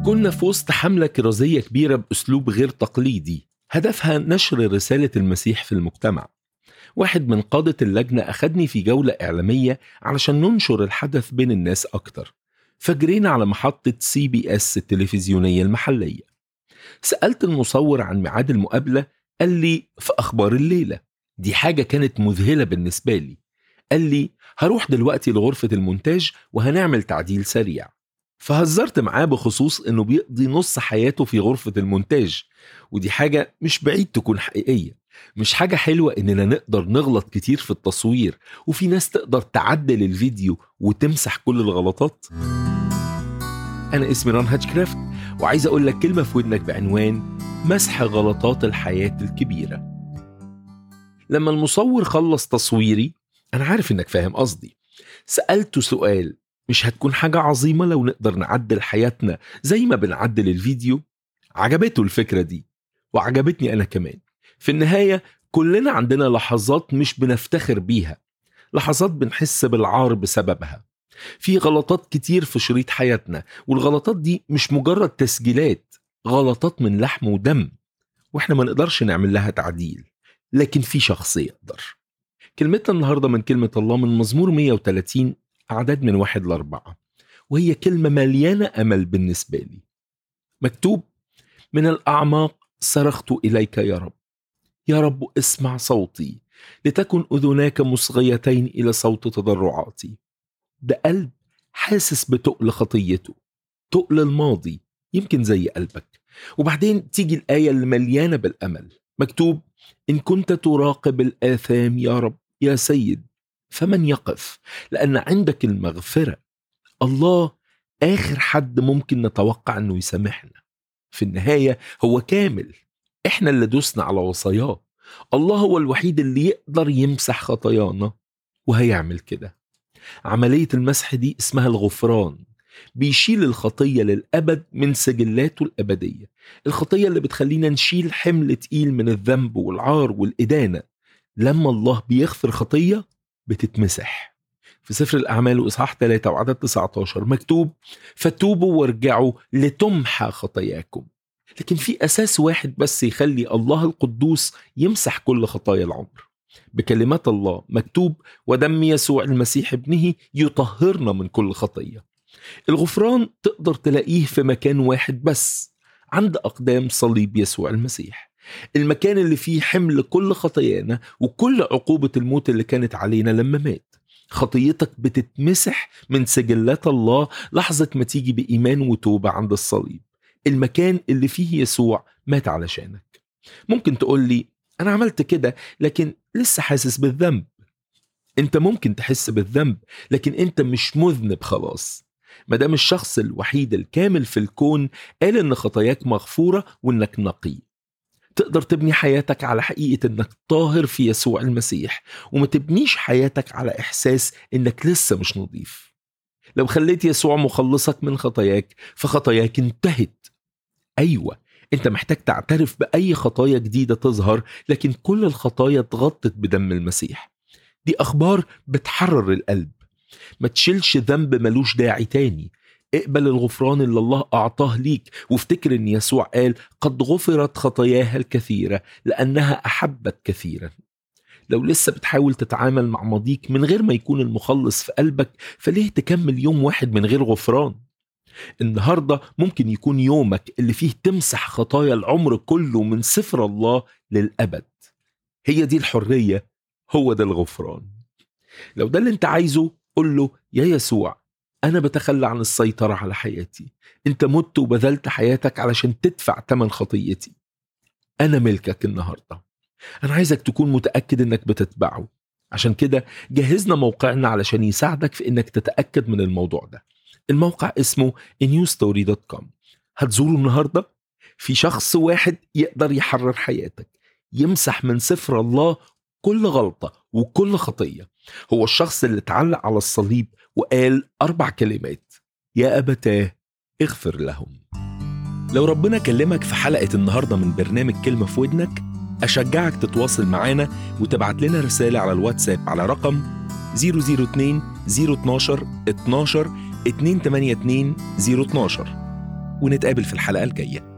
كنا في وسط حملة كرازية كبيرة بأسلوب غير تقليدي هدفها نشر رسالة المسيح في المجتمع واحد من قادة اللجنة أخدني في جولة إعلامية علشان ننشر الحدث بين الناس أكتر فجرينا على محطة سي بي اس التلفزيونية المحلية سألت المصور عن ميعاد المقابلة قال لي في أخبار الليلة دي حاجة كانت مذهلة بالنسبة لي قال لي هروح دلوقتي لغرفة المونتاج وهنعمل تعديل سريع فهزرت معاه بخصوص انه بيقضي نص حياته في غرفة المونتاج ودي حاجة مش بعيد تكون حقيقية مش حاجة حلوة اننا نقدر نغلط كتير في التصوير وفي ناس تقدر تعدل الفيديو وتمسح كل الغلطات انا اسمي ران هاتشكرافت وعايز اقول لك كلمة في ودنك بعنوان مسح غلطات الحياة الكبيرة لما المصور خلص تصويري انا عارف انك فاهم قصدي سألته سؤال مش هتكون حاجة عظيمة لو نقدر نعدل حياتنا زي ما بنعدل الفيديو عجبته الفكرة دي وعجبتني أنا كمان في النهاية كلنا عندنا لحظات مش بنفتخر بيها لحظات بنحس بالعار بسببها في غلطات كتير في شريط حياتنا والغلطات دي مش مجرد تسجيلات غلطات من لحم ودم واحنا ما نقدرش نعمل لها تعديل لكن في شخص يقدر كلمتنا النهارده من كلمة الله من مزمور 130 أعداد من واحد لأربعة وهي كلمة مليانة أمل بالنسبة لي مكتوب من الأعماق صرخت إليك يا رب يا رب اسمع صوتي لتكن أذناك مصغيتين إلى صوت تضرعاتي ده قلب حاسس بتقل خطيته تقل الماضي يمكن زي قلبك وبعدين تيجي الآية اللي مليانة بالأمل مكتوب إن كنت تراقب الآثام يا رب يا سيد فمن يقف لأن عندك المغفرة الله آخر حد ممكن نتوقع أنه يسامحنا في النهاية هو كامل إحنا اللي دوسنا على وصاياه الله هو الوحيد اللي يقدر يمسح خطايانا وهيعمل كده عملية المسح دي اسمها الغفران بيشيل الخطية للأبد من سجلاته الأبدية الخطية اللي بتخلينا نشيل حمل تقيل من الذنب والعار والإدانة لما الله بيغفر خطية بتتمسح في سفر الأعمال وإصحاح 3 وعدد 19 مكتوب فتوبوا وارجعوا لتمحى خطاياكم لكن في أساس واحد بس يخلي الله القدوس يمسح كل خطايا العمر بكلمات الله مكتوب ودم يسوع المسيح ابنه يطهرنا من كل خطيه الغفران تقدر تلاقيه في مكان واحد بس عند أقدام صليب يسوع المسيح المكان اللي فيه حمل كل خطايانا وكل عقوبة الموت اللي كانت علينا لما مات خطيتك بتتمسح من سجلات الله لحظة ما تيجي بإيمان وتوبة عند الصليب المكان اللي فيه يسوع مات علشانك ممكن تقول لي أنا عملت كده لكن لسه حاسس بالذنب انت ممكن تحس بالذنب لكن انت مش مذنب خلاص ما دام الشخص الوحيد الكامل في الكون قال ان خطاياك مغفوره وانك نقي تقدر تبني حياتك على حقيقه انك طاهر في يسوع المسيح وما تبنيش حياتك على احساس انك لسه مش نظيف لو خليت يسوع مخلصك من خطاياك فخطاياك انتهت ايوه انت محتاج تعترف باي خطايا جديده تظهر لكن كل الخطايا اتغطت بدم المسيح دي اخبار بتحرر القلب ما تشيلش ذنب ملوش داعي تاني اقبل الغفران اللي الله أعطاه ليك وافتكر أن يسوع قال قد غفرت خطاياها الكثيرة لأنها أحبت كثيرا لو لسه بتحاول تتعامل مع ماضيك من غير ما يكون المخلص في قلبك فليه تكمل يوم واحد من غير غفران النهاردة ممكن يكون يومك اللي فيه تمسح خطايا العمر كله من سفر الله للأبد هي دي الحرية هو ده الغفران لو ده اللي انت عايزه قل له يا يسوع أنا بتخلى عن السيطرة على حياتي أنت مت وبذلت حياتك علشان تدفع تمن خطيتي أنا ملكك النهاردة أنا عايزك تكون متأكد أنك بتتبعه عشان كده جهزنا موقعنا علشان يساعدك في أنك تتأكد من الموضوع ده الموقع اسمه newstory.com هتزوره النهاردة في شخص واحد يقدر يحرر حياتك يمسح من سفر الله كل غلطة وكل خطية هو الشخص اللي اتعلق على الصليب وقال أربع كلمات يا أبتاه اغفر لهم لو ربنا كلمك في حلقة النهاردة من برنامج كلمة في ودنك أشجعك تتواصل معانا وتبعت لنا رسالة على الواتساب على رقم 002 012 12 282 012 ونتقابل في الحلقة الجاية